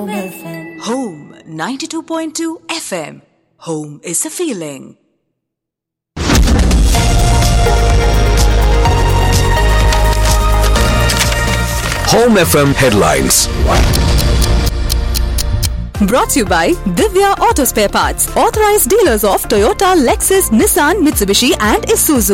Home 92.2 FM. Home is a feeling. Home FM headlines. Brought to you by Divya Auto Spare Parts, authorized dealers of Toyota, Lexus, Nissan, Mitsubishi, and Isuzu.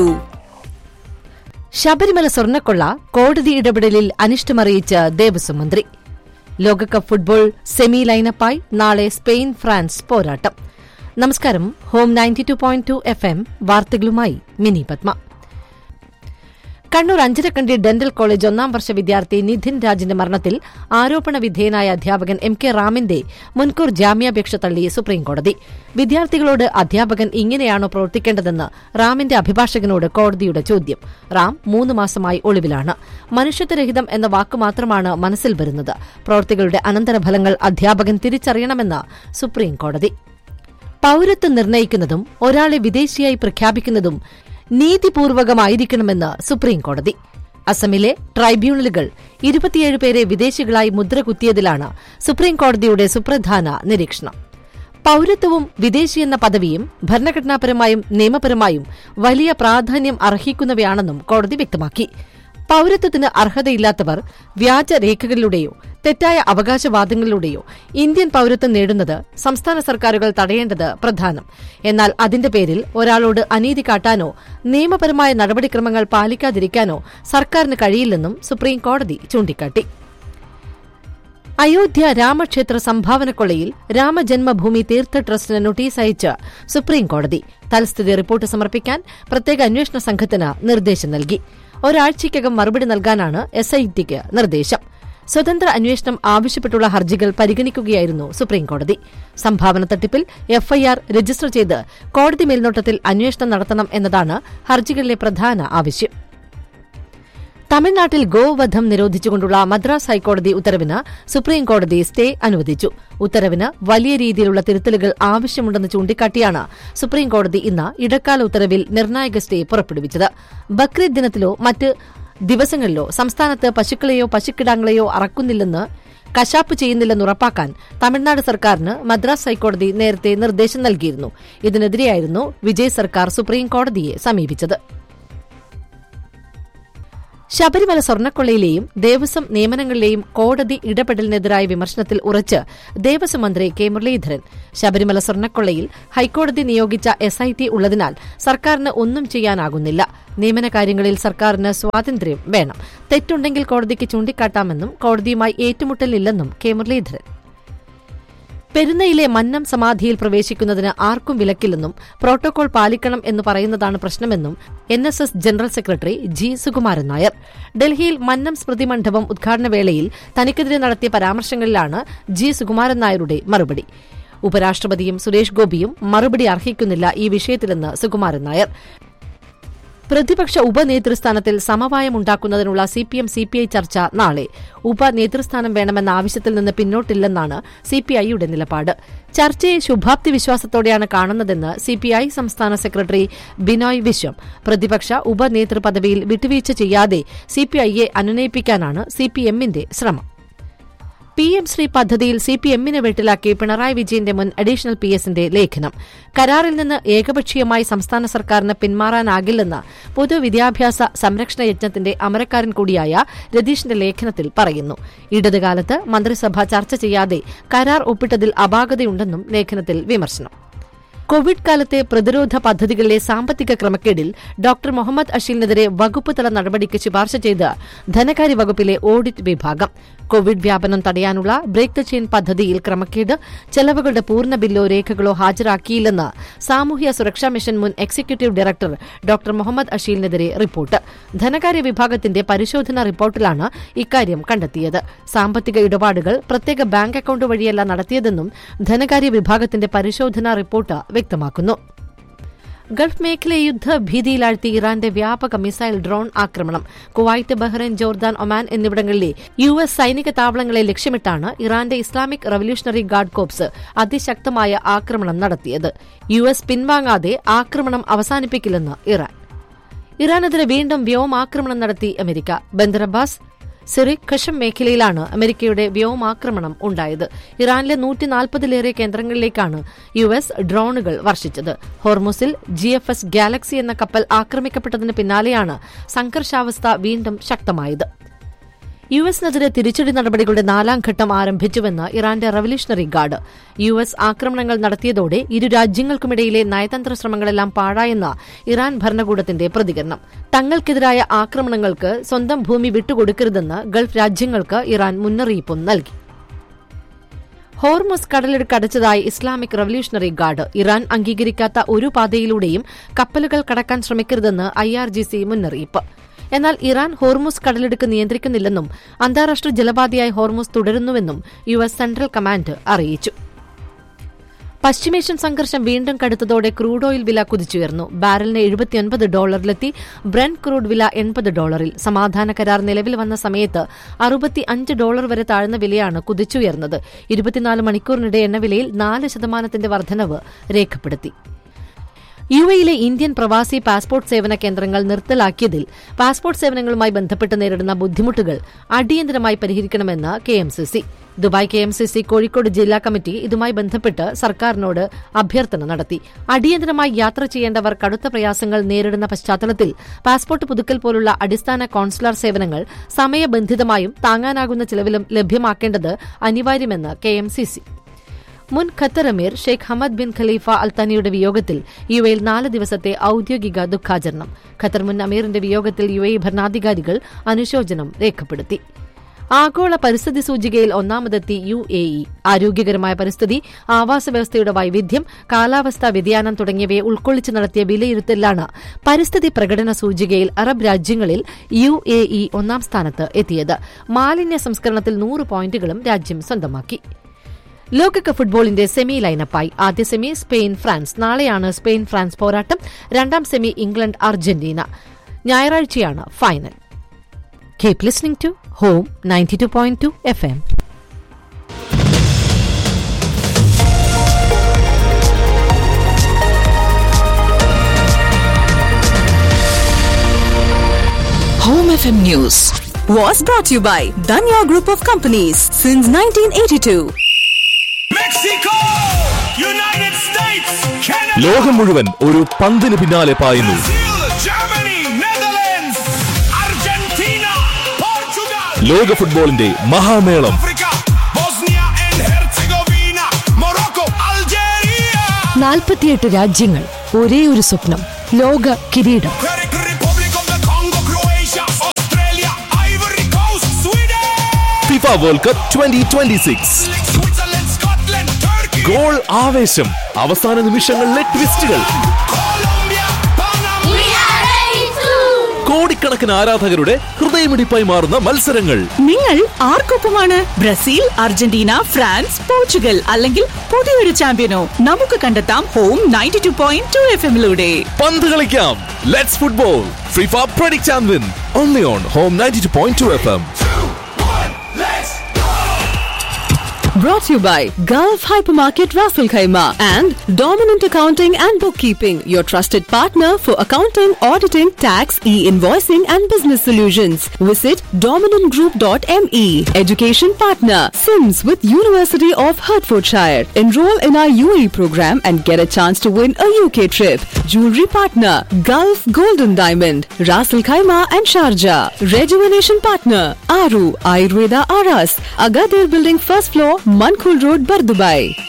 Sabarimala സ്വർണ്ണക്കൊള്ള കോടതി ഇടപെടലിൽ അനിഷ്ടമറിയിച്ച ദേവസ്വം മന്ത്രി ലോകകപ്പ് football semi ലൈനപ്പായി നാളെ Spain France പോരാട്ടം നമസ്കാരം home ninety two point two F M വാർത്തകളുമായി Mini Padma Kannur Anjarakandy dental college ഒന്നാം വർഷ വിദ്യാർത്ഥി നിധിൻ രാജിന്റെ മരണത്തിൽ ആരോപണ വിധേയനായ അധ്യാപകൻ എം കെ റാമിന്റെ മുൻകൂർ ജാമ്യാപേക്ഷ തള്ളി സുപ്രീംകോടതി വിദ്യാർത്ഥികളോട് അധ്യാപകൻ ഇങ്ങനെയാണോ പ്രവർത്തിക്കേണ്ടതെന്ന് റാമിന്റെ അഭിഭാഷകനോട് കോടതിയുടെ ചോദ്യം റാം മൂന്ന് മാസമായി ഒളിവിലാണ് മനുഷ്യത്വരഹിതം എന്ന വാക്ക് മാത്രമാണ് മനസ്സിൽ വരുന്നത് പ്രവൃത്തികളുടെ അനന്തരഫലങ്ങൾ അധ്യാപകൻ തിരിച്ചറിയണമെന്ന് സുപ്രീംകോടതി പൌരത്വം നിർണയിക്കുന്നതും ഒരാളെ വിദേശിയായി പ്രഖ്യാപിക്കുന്നതും നീതിപൂർവകമായിരിക്കണമെന്ന് സുപ്രീംകോടതി അസമിലെ ട്രൈബ്യൂണലുകൾ ഇരുപത്തിയേഴ് പേരെ വിദേശികളായി മുദ്ര കുത്തിയതിലാണ് സുപ്രീംകോടതിയുടെ സുപ്രധാന നിരീക്ഷണം പൌരത്വവും വിദേശിയെന്ന പദവിയും ഭരണഘടനാപരമായും നിയമപരമായും വലിയ പ്രാധാന്യം അർഹിക്കുന്നവയാണെന്നും കോടതി വ്യക്തമാക്കി പൌരത്വത്തിന് അർഹതയില്ലാത്തവർ വ്യാജരേഖകളിലൂടെയോ തെറ്റായ അവകാശവാദങ്ങളിലൂടെയോ ഇന്ത്യൻ പൌരത്വം നേടുന്നത് സംസ്ഥാന സർക്കാരുകൾ തടയേണ്ടത് പ്രധാനം എന്നാൽ അതിന്റെ പേരിൽ ഒരാളോട് അനീതി കാട്ടാനോ നിയമപരമായ നടപടിക്രമങ്ങൾ പാലിക്കാതിരിക്കാനോ സർക്കാരിന് കഴിയില്ലെന്നും സുപ്രീം കോടതി ചൂണ്ടിക്കാട്ടി അയോധ്യ രാമക്ഷേത്ര സംഭാവനക്കൊള്ളയിൽ രാമജന്മഭൂമി തീർത്ഥ ട്രസ്റ്റിന് നോട്ടീസ് അയച്ച് സുപ്രീംകോടതി തൽസ്ഥിതി റിപ്പോർട്ട് സമർപ്പിക്കാൻ പ്രത്യേക അന്വേഷണ സംഘത്തിന് നിർദ്ദേശം നൽകി ഒരാഴ്ചയ്ക്കകം മറുപടി നൽകാനാണ് എസ്ഐടിക്ക് നിർദ്ദേശം സ്വതന്ത്ര അന്വേഷണം ആവശ്യപ്പെട്ടുള്ള ഹർജികൾ പരിഗണിക്കുകയായിരുന്നു സുപ്രീംകോടതി സംഭാവന തട്ടിപ്പിൽ എഫ്ഐആർ രജിസ്റ്റർ ചെയ്ത് കോടതി മേൽനോട്ടത്തിൽ അന്വേഷണം നടത്തണം എന്നതാണ് ഹർജികളിലെ പ്രധാന ആവശ്യം തമിഴ്നാട്ടിൽ ഗോവധം നിരോധിച്ചുകൊണ്ടുള്ള മദ്രാസ് ഹൈക്കോടതി ഉത്തരവിന് സുപ്രീംകോടതി സ്റ്റേ അനുവദിച്ചു ഉത്തരവിന് വലിയ രീതിയിലുള്ള തിരുത്തലുകൾ ആവശ്യമുണ്ടെന്ന് ചൂണ്ടിക്കാട്ടിയാണ് സുപ്രീംകോടതി ഇന്ന് ഇടക്കാല ഉത്തരവിൽ നിർണായക സ്റ്റേ പുറപ്പെടുവിച്ചത് ബക്രീദ് ദിനത്തിലോ മറ്റ് ദിവസങ്ങളിലോ സംസ്ഥാനത്ത് പശുക്കളെയോ പശുക്കിടാങ്ങളെയോ അറക്കുന്നില്ലെന്ന് കശാപ്പ് ചെയ്യുന്നില്ലെന്ന് ഉറപ്പാക്കാൻ തമിഴ്നാട് സർക്കാരിന് മദ്രാസ് ഹൈക്കോടതി നേരത്തെ നിർദ്ദേശം നൽകിയിരുന്നു ഇതിനെതിരെയായിരുന്നു വിജയ് സർക്കാർ സുപ്രീംകോടതിയെ സമീപിച്ചത് ശബരിമല സ്വർണ്ണക്കൊള്ളയിലെയും ദേവസ്വം നിയമനങ്ങളിലെയും കോടതി ഇടപെടലിനെതിരായ വിമർശനത്തിൽ ഉറച്ച് ദേവസ്വം മന്ത്രി കെ മുരളീധരൻ ശബരിമല സ്വർണ്ണക്കൊള്ളയിൽ ഹൈക്കോടതി നിയോഗിച്ച എസ്ഐടി ഉള്ളതിനാൽ സർക്കാരിന് ഒന്നും ചെയ്യാനാകുന്നില്ല നിയമനകാര്യങ്ങളിൽ സർക്കാരിന് സ്വാതന്ത്ര്യം വേണം തെറ്റുണ്ടെങ്കിൽ കോടതിക്ക് ചൂണ്ടിക്കാട്ടാമെന്നും കോടതിയുമായി ഏറ്റുമുട്ടലില്ലെന്നും കെ മുരളീധരൻ പെരുന്നയിലെ മന്നം സമാധിയിൽ പ്രവേശിക്കുന്നതിന് ആർക്കും വിലക്കില്ലെന്നും പ്രോട്ടോകോൾ പാലിക്കണം എന്ന് പറയുന്നതാണ് പ്രശ്നമെന്നും N S S general secretary G Sukumaran Nair ഡൽഹിയിൽ മന്നം സ്മൃതി മണ്ഡപം ഉദ്ഘാടന വേളയിൽ തനിക്കെതിരെ നടത്തിയ പരാമർശങ്ങളിലാണ് ജി സുകുമാരൻ നായരുടെ മറുപടി ഉപരാഷ്ട്രപതിയും സുരേഷ് ഗോപിയും മറുപടി അർഹിക്കുന്നില്ല ഈ വിഷയത്തിലെന്ന് സുകുമാരൻ നായർ പ്രതിപക്ഷ ഉപനേതൃസ്ഥാനത്തിൽ സമവായമുണ്ടാക്കുന്നതിനുള്ള C P M C P I ചർച്ച നാളെ ഉപനേതൃസ്ഥാനം വേണമെന്ന ആവശ്യത്തിൽ നിന്ന് പിന്നോട്ടില്ലെന്നാണ് സി പി ഐയുടെ നിലപാട് ചർച്ചയെ ശുഭാപ്തി വിശ്വാസത്തോടെയാണ് കാണുന്നതെന്ന് സി പി ഐ സംസ്ഥാന സെക്രട്ടറി ബിനോയ് വിശ്വം പ്രതിപക്ഷ ഉപനേതൃ പദവിയിൽ വിട്ടുവീഴ്ച ചെയ്യാതെ സി പി ഐയെ അനുനയിപ്പിക്കാനാണ് സി പി എമ്മിന്റെ ശ്രമം പി എം ശ്രീ പദ്ധതിയിൽ സി പി എമ്മിനെ വെട്ടിലാക്കി പിണറായി വിജയന്റെ മുൻ അഡീഷണൽ പി എസിന്റെ ലേഖനം കരാറിൽ നിന്ന് ഏകപക്ഷീയമായി സംസ്ഥാന സർക്കാരിന് പിന്മാറാനാകില്ലെന്ന് പൊതുവിദ്യാഭ്യാസ സംരക്ഷണ യജ്ഞത്തിന്റെ അമരക്കാരൻ കൂടിയായ രതീഷിന്റെ ലേഖനത്തിൽ പറയുന്നു ഇടതുകാലത്ത് മന്ത്രിസഭ ചർച്ച ചെയ്യാതെ കരാർ ഒപ്പിട്ടതിൽ അപാകതയുണ്ടെന്നും ലേഖനത്തിൽ വിമർശനം കോവിഡ് കാലത്തെ പ്രതിരോധ പദ്ധതികളിലെ സാമ്പത്തിക ക്രമക്കേടിൽ ഡോക്ടർ മുഹമ്മദ് അഷീലിനെതിരെ വകുപ്പ് തല നടപടിക്ക് ശുപാർശ ചെയ്ത് ധനകാര്യ വകുപ്പിലെ ഓഡിറ്റ് വിഭാഗം കോവിഡ് വ്യാപനം തടയാനുള്ള ബ്രേക്ക് ദ ചെയിൻ പദ്ധതിയിൽ ക്രമക്കേട് ചെലവുകളുടെ പൂർണ്ണ ബില്ലോ രേഖകളോ ഹാജരാക്കിയില്ലെന്ന് സാമൂഹ്യ സുരക്ഷാ മിഷൻ മുൻ എക്സിക്യൂട്ടീവ് ഡയറക്ടർ ഡോക്ടർ മുഹമ്മദ് അഷീലിനെതിരെ റിപ്പോർട്ട് ധനകാര്യ വിഭാഗത്തിന്റെ പരിശോധനാ റിപ്പോർട്ടിലാണ് ഇക്കാര്യം കണ്ടെത്തിയത് സാമ്പത്തിക ഇടപാടുകൾ പ്രത്യേക ബാങ്ക് അക്കൌണ്ട് വഴിയല്ല നടത്തിയതെന്നും ധനകാര്യ വിഭാഗത്തിന്റെ പരിശോധനാ റിപ്പോർട്ട് വ്യക്തമാക്കുന്നു ഗൾഫ് മേഖലയെ യുദ്ധഭീതിയിലാഴ്ത്തി ഇറാന്റെ വ്യാപക മിസൈൽ ഡ്രോൺ ആക്രമണം കുവൈറ്റ് ബഹ്റൈൻ ജോർദാൻ ഒമാൻ എന്നിവിടങ്ങളിലെ യു എസ് സൈനിക താവളങ്ങളെ ലക്ഷ്യമിട്ടാണ് ഇറാന്റെ ഇസ്ലാമിക് റവല്യൂഷണറി ഗാർഡ് കോപ്സ് അതിശക്തമായ ആക്രമണം നടത്തിയത് യു എസ് പിൻവാങ്ങാതെ ആക്രമണം അവസാനിപ്പിക്കില്ലെന്ന് ഇറാൻ ഇറാനെതിരെ വീണ്ടും വ്യോമാക്രമണം നടത്തി America Bandar Abbas Sirik Qeshm മേഖലയിലാണ് അമേരിക്കയുടെ വ്യോമാക്രമണം ഉണ്ടായത് ഇറാനിലെ നൂറ്റി നാൽപ്പതിലേറെ കേന്ദ്രങ്ങളിലേക്കാണ് യു എസ് ഡ്രോണുകൾ വർഷിച്ചത് ഹോർമുസിൽ ജി എഫ് എസ് ഗാലക്സി എന്ന കപ്പൽ ആക്രമിക്കപ്പെട്ടതിന് പിന്നാലെയാണ് സംഘർഷാവസ്ഥ വീണ്ടും ശക്തമായത് യു എസിനെതിരെ തിരിച്ചടി നടപടികളുടെ നാലാം ഘട്ടം ആരംഭിച്ചുവെന്ന് ഇറാന്റെ റവല്യൂഷണറി ഗാർഡ് യു എസ് ആക്രമണങ്ങൾ നടത്തിയതോടെ ഇരു രാജ്യങ്ങൾക്കുമിടയിലെ നയതന്ത്ര ശ്രമങ്ങളെല്ലാം പാഴായെന്ന ഇറാൻ ഭരണകൂടത്തിന്റെ പ്രതികരണം തങ്ങൾക്കെതിരായ ആക്രമണങ്ങൾക്ക് സ്വന്തം ഭൂമി വിട്ടുകൊടുക്കരുതെന്ന് ഗൾഫ് രാജ്യങ്ങൾക്ക് ഇറാൻ മുന്നറിയിപ്പും നൽകി ഹോർമസ് കടലിടുക്ക് അടച്ചതായി ഇസ്ലാമിക് റവല്യൂഷണറി ഗാർഡ് ഇറാൻ അംഗീകരിക്കാത്ത ഒരു പാതയിലൂടെയും കപ്പലുകൾ കടക്കാൻ ശ്രമിക്കരുതെന്ന് ഐആർജിസി മുന്നറിയിപ്പ് എന്നാൽ ഇറാൻ ഹോർമുസ് കടലിടുക്ക് നിയന്ത്രിക്കുന്നില്ലെന്നും അന്താരാഷ്ട്ര ജലപാതയായി ഹോർമുസ് തുടരുന്നുവെന്നും യു എസ് സെൻട്രൽ കമാൻഡ് അറിയിച്ചു പശ്ചിമേഷ്യൻ സംഘർഷം വീണ്ടും കടുത്തതോടെ ക്രൂഡ് ഓയിൽ വില കുതിച്ചുയർന്നു ബാരലിന് എഴുപത്തിയൊൻപത് ഡോളറിലെത്തി ബ്രൻ ക്രൂഡ് വില എൺപത് ഡോളറിൽ സമാധാന കരാർ നിലവിൽ വന്ന സമയത്ത് അറുപത്തി അഞ്ച് ഡോളർ വരെ താഴ്ന്ന വിലയാണ് കുതിച്ചുയർന്നത് ഇരുപത്തിനാല് മണിക്കൂറിനിടെ എണ്ണവിലയിൽ നാല് ശതമാനത്തിന്റെ വർധനവ് രേഖപ്പെടുത്തി യു എയിലെ ഇന്ത്യൻ പ്രവാസി പാസ്പോർട്ട് സേവന കേന്ദ്രങ്ങൾ നിർത്തലാക്കിയതിൽ പാസ്പോർട്ട് സേവനങ്ങളുമായി ബന്ധപ്പെട്ട് നേരിടുന്ന ബുദ്ധിമുട്ടുകൾ അടിയന്തരമായി പരിഹരിക്കണമെന്ന് K M C C Dubai K M C C Kozhikode ജില്ലാ കമ്മിറ്റി ഇതുമായി ബന്ധപ്പെട്ട് സർക്കാരിനോട് അഭ്യർത്ഥന നടത്തി അടിയന്തരമായി യാത്ര ചെയ്യേണ്ടവർ കടുത്ത പ്രയാസങ്ങൾ നേരിടുന്ന പശ്ചാത്തലത്തിൽ പാസ്പോർട്ട് പുതുക്കൽ പോലുള്ള അടിസ്ഥാന കോൺസുലർ സേവനങ്ങൾ സമയബന്ധിതമായും താങ്ങാനാകുന്ന ചിലവിലും ലഭ്യമാക്കേണ്ടത് അനിവാര്യമെന്ന് കെ എം സി സി മുൻ ഖത്തർ അമീർ ഷെയ്ഖ് ഹമദ് ബിൻ ഖലീഫ അൽത്താനിയുടെ വിയോഗത്തിൽ യു എയിൽ നാല് ദിവസത്തെ ഔദ്യോഗിക ദുഃഖാചരണം ഖത്തർ മുൻ അമീറിന്റെ വിയോഗത്തിൽ യു എ ഭരണാധികാരികൾ അനുശോചനം രേഖപ്പെടുത്തി ആഗോള പരിസ്ഥിതി സൂചികയിൽ ഒന്നാമതെത്തി യു എ ഇ ആരോഗ്യകരമായ പരിസ്ഥിതി ആവാസ വ്യവസ്ഥയുടെ വൈവിധ്യം കാലാവസ്ഥാ വ്യതിയാനം തുടങ്ങിയവയെ ഉൾക്കൊള്ളിച്ച് നടത്തിയ വിലയിരുത്തലാണ് പരിസ്ഥിതി പ്രകടന സൂചികയിൽ അറബ് രാജ്യങ്ങളിൽ യു എ ഇ ഒന്നാം സ്ഥാനത്ത് എത്തിയത് മാലിന്യ സംസ്കരണത്തിൽ നൂറ് പോയിന്റുകളും രാജ്യം സ്വന്തമാക്കി ലോകകപ്പ് ഫുട്ബോളിന്റെ സെമി ലൈനപ്പായി ആദ്യ സെമി സ്പെയിൻ ഫ്രാൻസ് നാളെയാണ് സ്പെയിൻ ഫ്രാൻസ് പോരാട്ടം രണ്ടാം സെമി ഇംഗ്ലണ്ട് അർജന്റീന ഞായറാഴ്ചയാണ് final keep listening to home ninety two point two F M Home FM News was brought to you by Danya Group of Companies since 1982. Mexico! United States! Canada! ലോകം മുഴുവൻ ഒരു പന്തിന് പിന്നാലെ പായുന്നു Brazil! Germany! Netherlands! Argentina! Portugal! ലോക ഫുട്ബോളിന്റെ മഹാമേളം Africa! Bosnia and Herzegovina! Morocco! Algeria! നാൽപ്പത്തിയെട്ട് രാജ്യങ്ങൾ ഒരേ ഒരു സ്വപ്നം ലോക കിരീടം Czech Republic of the Congo! Croatia! Australia! Ivory Coast! Sweden! FIFA world cup twenty twenty six Switzerland! Scotland! Turkey! Goal ആവേശം അവസാന നിമിഷങ്ങളിലെ ട്വിസ്റ്റുകൾ Colombia! Panama! കോടിക്കണക്കിന് ആരാധകരുടെ ഹൃദയമിടിപ്പായി മാറുന്ന മത്സരങ്ങൾ നിങ്ങൾ ആർക്കൊപ്പമാണ് ബ്രസീൽ അർജന്റീന ഫ്രാൻസ് പോർച്ചുഗൽ അല്ലെങ്കിൽ പുതിയൊരു ചാമ്പ്യനോ നമുക്ക് കണ്ടെത്താം home ninety two point two F എമ്മിലൂടെ പന്ത് കളിക്കാം let's football FIFA predict and win only on home ninety two point two F M Brought to you by Gulf Hypermarket Raffle Khaima and Dominant Accounting and Bookkeeping, your trusted partner for accounting, auditing, tax, e-invoicing and business solutions. Visit dominantgroup.me. Education partner, Sims with University of Hertfordshire. Enroll in our UAE program and get a chance to win a UK trip. Jewelry partner, Gulf Golden Diamond, Raffle Khaima and Sharjah. Rejuvenation partner, Aru Ayurveda Aras, Agadir Building first floor, Mankul Road, Bardubai.